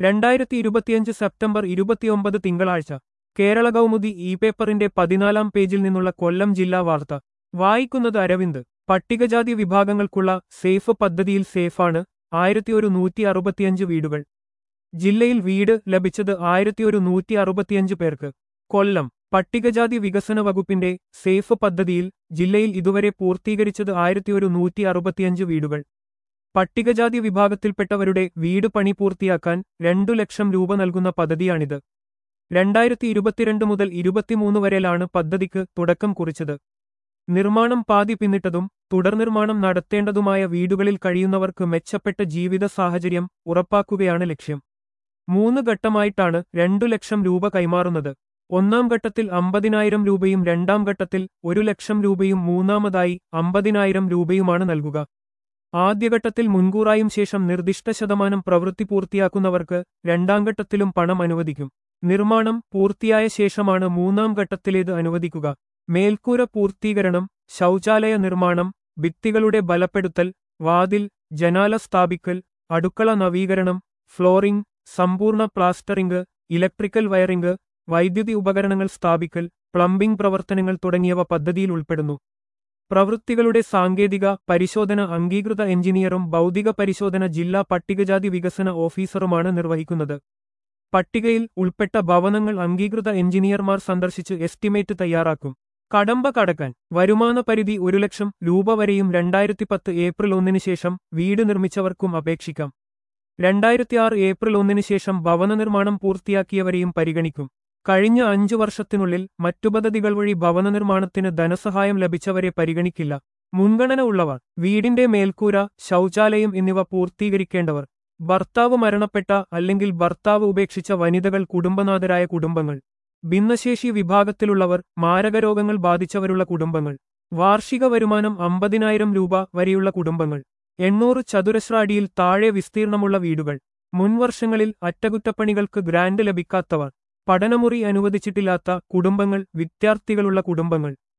രണ്ടായിരത്തി ഇരുപത്തിയഞ്ച് സെപ്റ്റംബർ ഇരുപത്തിയൊമ്പത് തിങ്കളാഴ്ച കേരള കൗമുദി ഇ പേപ്പറിന്റെ പതിനാലാം പേജിൽ നിന്നുള്ള കൊല്ലം ജില്ലാ വാർത്ത വായിക്കുന്നത് അരവിന്ദ് പട്ടികജാതി വിഭാഗങ്ങൾക്കുള്ള സേഫ് പദ്ധതിയിൽ സേഫാണ് ആയിരത്തി ഒരു നൂറ്റി അറുപത്തിയഞ്ച് വീടുകൾ ജില്ലയിൽ വീട് ലഭിച്ചത് ആയിരത്തി ഒരു നൂറ്റി അറുപത്തിയഞ്ച് പേർക്ക് കൊല്ലം പട്ടികജാതി വികസന വകുപ്പിന്റെ സേഫ് പദ്ധതിയിൽ ജില്ലയിൽ ഇതുവരെ പൂർത്തീകരിച്ചത് ആയിരത്തി ഒരു നൂറ്റി അറുപത്തിയഞ്ച് വീടുകൾ പട്ടികജാതി വിഭാഗത്തിൽപ്പെട്ടവരുടെ വീട് പണി പൂർത്തിയാക്കാൻ രണ്ടു ലക്ഷം രൂപ നൽകുന്ന പദ്ധതിയാണിത് രണ്ടായിരത്തി ഇരുപത്തിരണ്ട് മുതൽ ഇരുപത്തിമൂന്ന് വരെയാണ് പദ്ധതിക്ക് തുടക്കം കുറിച്ചത് നിർമ്മാണം പാതി പിന്നിട്ടതും തുടർനിർമ്മാണം നടത്തേണ്ടതുമായ വീടുകളിൽ കഴിയുന്നവർക്ക് മെച്ചപ്പെട്ട ജീവിത സാഹചര്യം ഉറപ്പാക്കുകയാണ് ലക്ഷ്യം മൂന്ന് ഘട്ടമായിട്ടാണ് രണ്ടു ലക്ഷം രൂപ കൈമാറുന്നത് ഒന്നാം ഘട്ടത്തിൽ അമ്പതിനായിരം രൂപയും രണ്ടാം ഘട്ടത്തിൽ ഒരു ലക്ഷം രൂപയും മൂന്നാമതായി അമ്പതിനായിരം രൂപയുമാണ് നൽകുക ആദ്യഘട്ടത്തിൽ മുൻകൂറായും ശേഷം നിർദ്ദിഷ്ട ശതമാനം പ്രവൃത്തി പൂർത്തിയാക്കുന്നവർക്ക് രണ്ടാം ഘട്ടത്തിലും പണം അനുവദിക്കും നിർമ്മാണം പൂർത്തിയായ ശേഷമാണ് മൂന്നാം ഘട്ടത്തിലേത് അനുവദിക്കുക മേൽക്കൂര പൂർത്തീകരണം ശൗചാലയ നിർമ്മാണം ഭിത്തികളുടെ ബലപ്പെടുത്തൽ വാതിൽ ജനാല സ്ഥാപിക്കൽ അടുക്കള നവീകരണം ഫ്ലോറിംഗ് സമ്പൂർണ്ണ പ്ലാസ്റ്ററിംഗ് ഇലക്ട്രിക്കൽ വയറിംഗ് വൈദ്യുതി ഉപകരണങ്ങൾ സ്ഥാപിക്കൽ പ്ലംബിംഗ് പ്രവർത്തനങ്ങൾ തുടങ്ങിയവ പദ്ധതിയിൽ ഉൾപ്പെടുന്നു പ്രവൃത്തികളുടെ സാങ്കേതിക പരിശോധന അംഗീകൃത എഞ്ചിനീയറും ഭൗതിക പരിശോധന ജില്ലാ പട്ടികജാതി വികസന ഓഫീസറുമാണ് നിർവഹിക്കുന്നത് പട്ടികയിൽ ഉൾപ്പെട്ട ഭവനങ്ങൾ അംഗീകൃത എഞ്ചിനീയർമാർ സന്ദർശിച്ച് എസ്റ്റിമേറ്റ് തയ്യാറാക്കും കടമ്പ കടക്കാൻ വരുമാന പരിധി ഒരു ലക്ഷം രൂപ വരെയും രണ്ടായിരത്തി പത്ത് ഏപ്രിൽ ഒന്നിന് ശേഷം വീട് നിർമ്മിച്ചവർക്കും അപേക്ഷിക്കാം രണ്ടായിരത്തിയാറ് ഏപ്രിൽ ഒന്നിന് ശേഷം ഭവന നിർമ്മാണം പൂർത്തിയാക്കിയവരെയും പരിഗണിക്കും കഴിഞ്ഞ അഞ്ചു വർഷത്തിനുള്ളിൽ മറ്റു പദ്ധതികൾ വഴി ഭവന നിർമ്മാണത്തിന് ധനസഹായം ലഭിച്ചവരെ പരിഗണിക്കില്ല മുൻഗണന ഉള്ളവർ വീടിന്റെ മേൽക്കൂര ശൗചാലയം എന്നിവ പൂർത്തീകരിക്കേണ്ടവർ ഭർത്താവ് മരണപ്പെട്ട അല്ലെങ്കിൽ ഭർത്താവ് ഉപേക്ഷിച്ച വനിതകൾ കുടുംബനാഥരായ കുടുംബങ്ങൾ ഭിന്നശേഷി വിഭാഗത്തിലുള്ളവർ മാരകരോഗങ്ങൾ ബാധിച്ചവരുള്ള കുടുംബങ്ങൾ വാർഷിക വരുമാനം അമ്പതിനായിരം രൂപ വരെയുള്ള കുടുംബങ്ങൾ എണ്ണൂറ് ചതുരശ്ര അടിയിൽ താഴെ വിസ്തീർണമുള്ള വീടുകൾ മുൻവർഷങ്ങളിൽ അറ്റകുറ്റപ്പണികൾക്ക് ഗ്രാന്റ് ലഭിക്കാത്തവർ പഠനമുറി അനുവദിച്ചിട്ടില്ലാത്ത കുടുംബങ്ങൾ വിദ്യാർത്ഥികളുള്ള കുടുംബങ്ങൾ